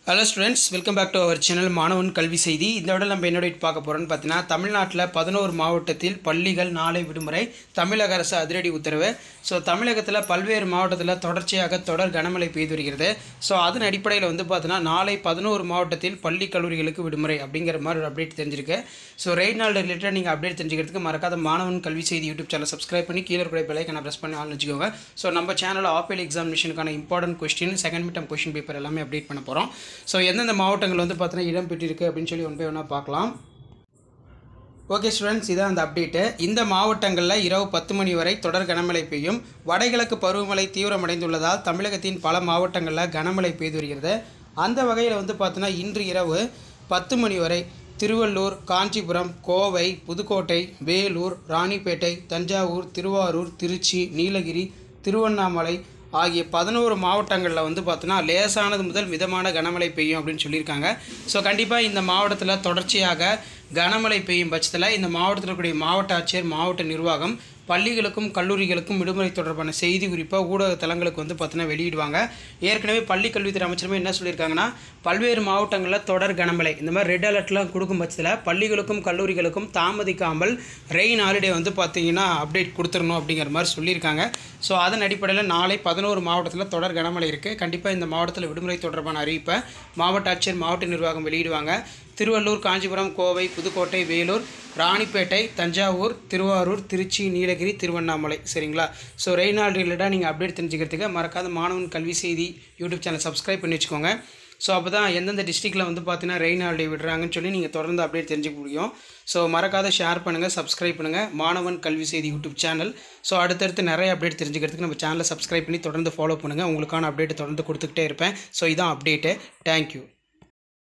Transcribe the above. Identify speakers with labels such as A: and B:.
A: hello students welcome back to our channel மாணவன் கல்வி செய்தி இந்த விட நம்ம என்னோட பார்க்க போகிறோம்னு பார்த்தீங்கன்னா தமிழ்நாட்டில் பதினோரு மாவட்டத்தில் பள்ளிகள் நாளை விடுமுறை தமிழக அரசு அதிரடி உத்தரவு ஸோ தமிழகத்தில் பல்வேறு மாவட்டத்தில் தொடர்ச்சியாக தொடர் கனமழை பெய்து வருகிறது ஸோ அதன் அடிப்படையில் வந்து பார்த்தீங்கன்னா நாளை பதினோரு மாவட்டத்தில் பள்ளி கல்லூரிகளுக்கு விடுமுறை அப்படிங்கிற மாதிரி ஒரு அப்டேட் தெரிஞ்சிருக்கு ஸோ ரெயின் நாள் ரிலேட்டட் நீங்கள் அப்டேட் தெரிஞ்சுக்கிறதுக்கு மறக்காத மாணவன் கல்வி செய்தி யூடியூப் சேனல் சப்ஸ்கிரைப் பண்ணி கீழே இருக்கிற பெல்லைக்கான ப்ரெஸ் பண்ணி ஆன் வச்சுக்கோங்க ஸோ நம்ம சேனலில் ஆப்பேல் எக்ஸாமினேஷனுக்கான important question second midterm question paper எல்லாமே அப்டேட் பண்ண போகிறோம் ஸோ எந்தெந்த மாவட்டங்கள் வந்து பார்த்தீங்கன்னா இடம் பெற்றிருக்கு அப்படின்னு சொல்லி ஒன் பை ஒன்றா பார்க்கலாம் ஓகே ஸ்டூடெண்ட்ஸ் இதான் அந்த அப்டேட்டு இந்த மாவட்டங்களில் இரவு பத்து மணி வரை தொடர் கனமழை பெய்யும் வடகிழக்கு பருவமழை தீவிரமடைந்துள்ளதால் தமிழகத்தின் பல மாவட்டங்களில் கனமழை பெய்து வருகிறது அந்த வகையில் வந்து பார்த்தீங்கன்னா இன்று இரவு பத்து மணி வரை திருவள்ளூர் காஞ்சிபுரம் கோவை புதுக்கோட்டை வேலூர் ராணிப்பேட்டை தஞ்சாவூர் திருவாரூர் திருச்சி நீலகிரி திருவண்ணாமலை ஆகிய பதினோரு மாவட்டங்களில் வந்து பார்த்தோன்னா லேசானது முதல் மிதமான கனமழை பெய்யும் அப்படின்னு சொல்லியிருக்காங்க ஸோ கண்டிப்பாக இந்த மாவட்டத்தில் தொடர்ச்சியாக கனமழை பெய்யும் பட்சத்தில் இந்த மாவட்டத்தில் இருக்கக்கூடிய மாவட்ட ஆட்சியர் மாவட்ட நிர்வாகம் பள்ளிகளுக்கும் கல்லூரிகளுக்கும் விடுமுறை தொடர்பான செய்தி குறிப்பாக ஊடக தளங்களுக்கு வந்து பார்த்தீங்கன்னா வெளியிடுவாங்க ஏற்கனவே பள்ளி கல்வித்துறை அமைச்சருமே என்ன சொல்லியிருக்காங்கன்னா பல்வேறு மாவட்டங்களில் தொடர் கனமழை இந்த மாதிரி ரெட் அலர்ட்லாம் கொடுக்கும் பட்சத்தில் பள்ளிகளுக்கும் கல்லூரிகளுக்கும் தாமதிக்காமல் ரெயின் ஹாலிடே வந்து பார்த்தீங்கன்னா அப்டேட் கொடுத்துடணும் அப்படிங்கிற மாதிரி சொல்லியிருக்காங்க ஸோ அதன் அடிப்படையில் நாளை பதினோரு மாவட்டத்தில் தொடர் கனமழை இருக்குது கண்டிப்பாக இந்த மாவட்டத்தில் விடுமுறை தொடர்பான அறிவிப்பை மாவட்ட ஆட்சியர் மாவட்ட நிர்வாகம் வெளியிடுவாங்க திருவள்ளூர் காஞ்சிபுரம் கோவை புதுக்கோட்டை வேலூர் ராணிப்பேட்டை தஞ்சாவூர் திருவாரூர் திருச்சி நீலகிரி திருவண்ணாமலை சரிங்களா ஸோ ரெய்நாள் ரிலேட்டாக நீங்கள் அப்டேட் தெரிஞ்சுக்கிறதுக்கு மறக்காத மாணவன் கல்வி செய்தி யூடியூப் சேனல் சப்ஸ்கிரைப் பண்ணி வச்சுக்கோங்க ஸோ அப்போ தான் எந்தெந்த டிஸ்ட்ரிக்டில் வந்து பார்த்தீங்கன்னா ரெயின் ஹாலிடே விடுறாங்கன்னு சொல்லி நீங்கள் தொடர்ந்து அப்டேட் தெரிஞ்சுக்க முடியும் ஸோ மறக்காத ஷேர் பண்ணுங்கள் சப்ஸ்கிரைப் பண்ணுங்கள் மாணவன் கல்வி செய்தி யூடியூப் சேனல் ஸோ அடுத்தடுத்து நிறைய அப்டேட் தெரிஞ்சுக்கிறதுக்கு நம்ம சேனலை சப்ஸ்கிரைப் பண்ணி தொடர்ந்து ஃபாலோ பண்ணுங்கள் உங்களுக்கான அப்டேட் தொடர்ந்து கொடுத்துக்கிட்டே இருப்பேன் ஸோ இதான் அப்டேட்டு தேங்க்யூ